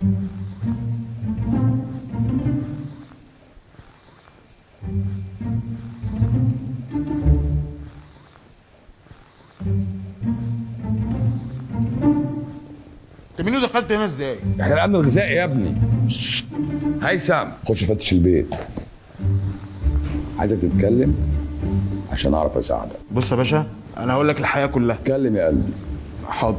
انت مين دخلت هنا ازاي؟ احنا الامن الغذائي يا ابني هيثم خش فتش البيت عايزك تتكلم عشان اعرف اساعدك بص يا باشا انا هقول لك الحقيقه كلها اتكلم يا قلبي حاضر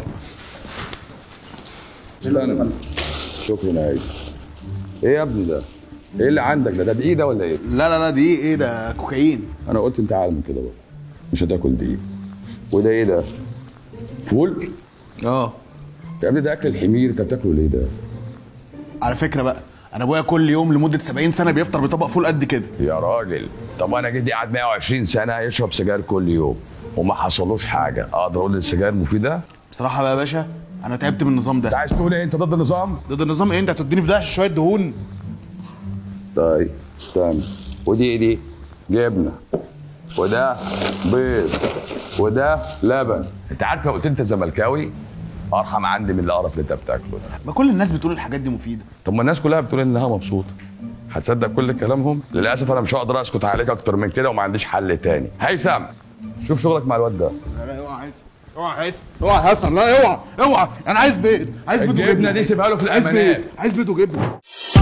استنى شكرا يا هيثم ايه يا ابني ده؟ ايه اللي عندك ده؟ ده دقيق ده ولا ايه؟ لا لا لا دي ايه ده كوكايين انا قلت انت عالم كده بقى مش هتاكل دقيق وده ايه ده؟ فول؟ اه يا ابني ده اكل الحمير انت بتاكله ليه ده؟ على فكره بقى انا ابويا كل يوم لمده 70 سنه بيفطر بطبق فول قد كده يا راجل طب انا جدي قعد 120 سنه يشرب سجاير كل يوم وما حصلوش حاجه اقدر اقول السجاير مفيده؟ بصراحه بقى يا باشا انا تعبت من النظام انت ده عايز تقول ايه انت ضد النظام؟ ضد النظام ايه انت هتديني في دهش شويه دهون طيب استنى ودي ايه دي؟ جبنه وده بيض وده لبن انت عارف لو قلت انت زملكاوي ارحم عندي من القرف اللي انت بتاكله ده ما كل الناس بتقول الحاجات دي مفيده طب ما الناس كلها بتقول انها مبسوطه هتصدق كل كلامهم للاسف انا مش هقدر اسكت عليك اكتر من كده وما عنديش حل تاني هيثم شوف شغلك مع الواد ده لا لا اوعى حسن اوعى حسن اوعى حسن لا اوعى اوعى انا عايز بيض عايز بيض الجبنة وجبنه دي سيبها له في عايز الأمانات. بيض عايز بيض وجبنه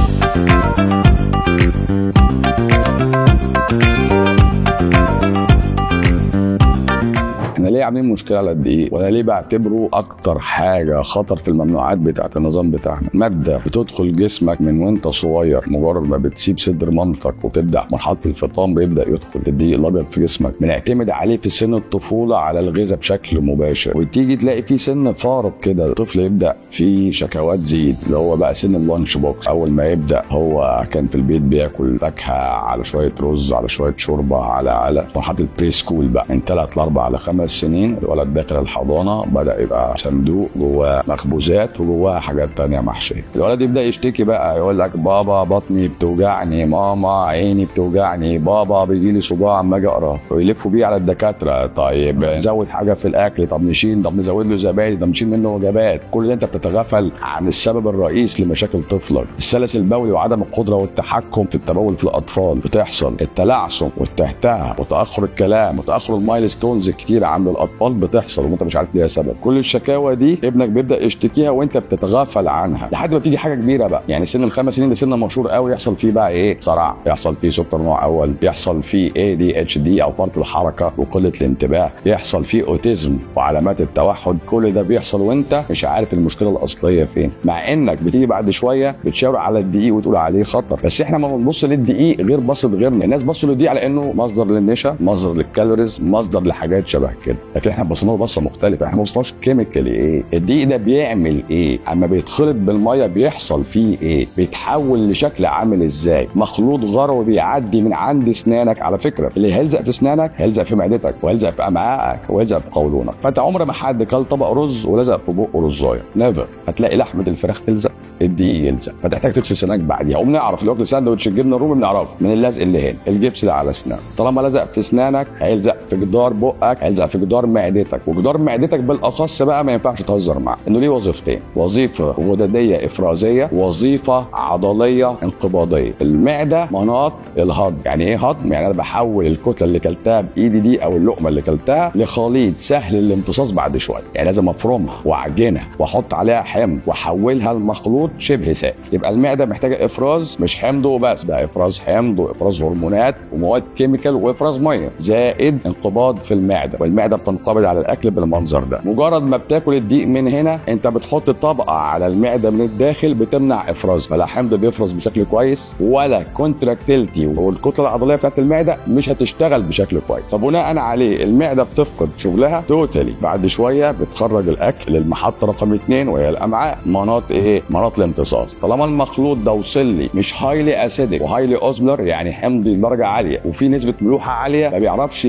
احنا ليه عاملين مشكله على الدقيق ولا ليه بعتبره اكتر حاجه خطر في الممنوعات بتاعه النظام بتاعنا ماده بتدخل جسمك من وانت صغير مجرد ما بتسيب صدر مامتك وتبدا مرحله الفطام بيبدا يدخل الدقيق الابيض في جسمك بنعتمد عليه في سن الطفوله على الغذاء بشكل مباشر وتيجي تلاقي في سن فارق كده الطفل يبدا في شكوات زيد اللي هو بقى سن اللانش بوكس اول ما يبدا هو كان في البيت بياكل فاكهه على شويه رز على شويه شوربه على على مرحله البري سكول بقى من ثلاث لاربع لخمس سنين الولد داخل الحضانه بدا يبقى صندوق جواه مخبوزات وجواه حاجات تانية محشيه الولد يبدا يشتكي بقى يقول لك بابا بطني بتوجعني ماما عيني بتوجعني بابا بيجي لي صداع اما اجي اقرا ويلفوا بيه على الدكاتره طيب نزود حاجه في الاكل طب نشيل طب نزود له زبادي طب نشيل منه وجبات كل ده انت بتتغافل عن السبب الرئيس لمشاكل طفلك السلس البولي وعدم القدره والتحكم في التبول في الاطفال بتحصل التلعثم والتهتهه وتاخر الكلام وتاخر المايلستونز كتير عند الاطفال بتحصل وانت مش عارف ليها سبب كل الشكاوى دي ابنك بيبدا يشتكيها وانت بتتغافل عنها لحد ما بتيجي حاجه كبيره بقى يعني سن الخمس سنين ده سن مشهور قوي يحصل فيه بقى ايه صرع يحصل فيه سكر نوع اول يحصل فيه اي دي اتش دي او فرط الحركه وقله الانتباه يحصل فيه اوتيزم وعلامات التوحد كل ده بيحصل وانت مش عارف المشكله الاصليه فين مع انك بتيجي بعد شويه بتشاور على الدقيق وتقول عليه خطر بس احنا ما بنبص للدقيق غير بصه غيرنا الناس بصوا للدقيق على انه مصدر للنشا مصدر للكالوريز مصدر لحاجات شبه كده لكن احنا بصينا له بصه مختلفه احنا ما بصناش كيميكال ايه الدقيق ده بيعمل ايه اما بيتخلط بالميه بيحصل فيه ايه بيتحول لشكل عامل ازاي مخلوط غروي بيعدي من عند اسنانك على فكره اللي هيلزق في اسنانك هيلزق في معدتك وهيلزق في امعائك وهيلزق في قولونك فانت عمر ما حد كل طبق رز ولزق في بقه رزايه نيفر هتلاقي لحمه الفراخ تلزق الدقيق يلزق فتحتاج تغسل سنانك بعديها وبنعرف اللي واكل ساندوتش الجبنه الرومي بنعرفه من اللزق اللي هنا الجبس اللي على اسنانك طالما لزق في اسنانك هيلزق في جدار بقك هيلزق في جدار معدتك وجدار معدتك بالاخص بقى ما ينفعش تهزر معاه انه ليه وظيفتين وظيفه غدديه افرازيه وظيفه عضليه انقباضيه المعده مناط الهضم يعني ايه هضم يعني انا بحول الكتله اللي كلتها بايدي دي او اللقمه اللي كلتها لخليط سهل الامتصاص بعد شويه يعني لازم افرمها واعجنها واحط عليها حمض واحولها لمخلوط شبه سائل يبقى المعده محتاجه افراز مش حمض وبس ده افراز حمض وافراز هرمونات ومواد كيميكال وافراز ميه زائد انقباض في المعده والمعده بتنقبض على الاكل بالمنظر ده مجرد ما بتاكل الدقيق من هنا انت بتحط طبقه على المعده من الداخل بتمنع افراز فلا حمض بيفرز بشكل كويس ولا كونتراكتيلتي والكتله العضليه بتاعت المعده مش هتشتغل بشكل كويس فبناء عليه المعده بتفقد شغلها توتالي بعد شويه بتخرج الاكل للمحطه رقم اثنين وهي الامعاء مناط ايه مناط الامتصاص طالما المخلوط ده وصل لي مش هايلي اسيدك وهايلي اوزملر يعني حمضي بدرجه عاليه وفي نسبه ملوحه عاليه ما بيعرفش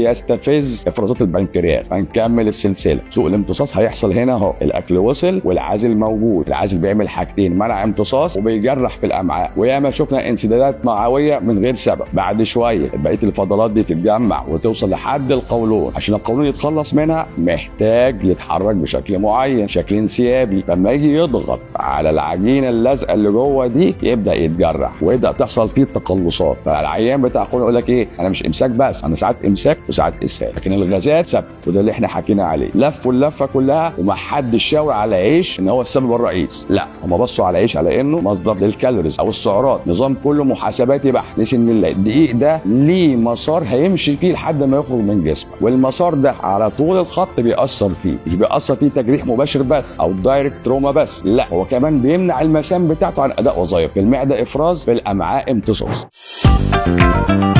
يستفز افرازات البنكرياس هنكمل السلسله سوء الامتصاص هيحصل هنا اهو الاكل وصل والعازل موجود العازل بيعمل حاجتين منع امتصاص وبيجرح في الامعاء وياما شفنا انسدادات معويه من غير سبب بعد شويه بقيه الفضلات دي تتجمع وتوصل لحد القولون عشان القولون يتخلص منها محتاج يتحرك بشكل معين شكل انسيابي لما يجي يضغط على العجينه اللازقه اللي جوه دي يبدا يتجرح ويبدا تحصل فيه تقلصات فالعيان بتاع القولون يقول لك ايه انا مش امساك بس انا ساعات امساك وساعات اسهال لكن الغازات ثابته وده اللي احنا حكينا عليه لفوا اللفه كلها ومحدش شاور على عيش ان هو السبب الرئيس لا هم بصوا على عيش على انه مصدر للكالوريز او السعرات نظام كله محاسباتي بحت نسي ان الدقيق ده ليه مسار هيمشي فيه لحد ما يخرج من جسمك والمسار ده على طول الخط بيأثر فيه مش بيأثر فيه تجريح مباشر بس او دايركت تروما بس لا هو كمان بيمنع المسام بتاعته عن اداء وظائف في المعده افراز في الامعاء امتصاص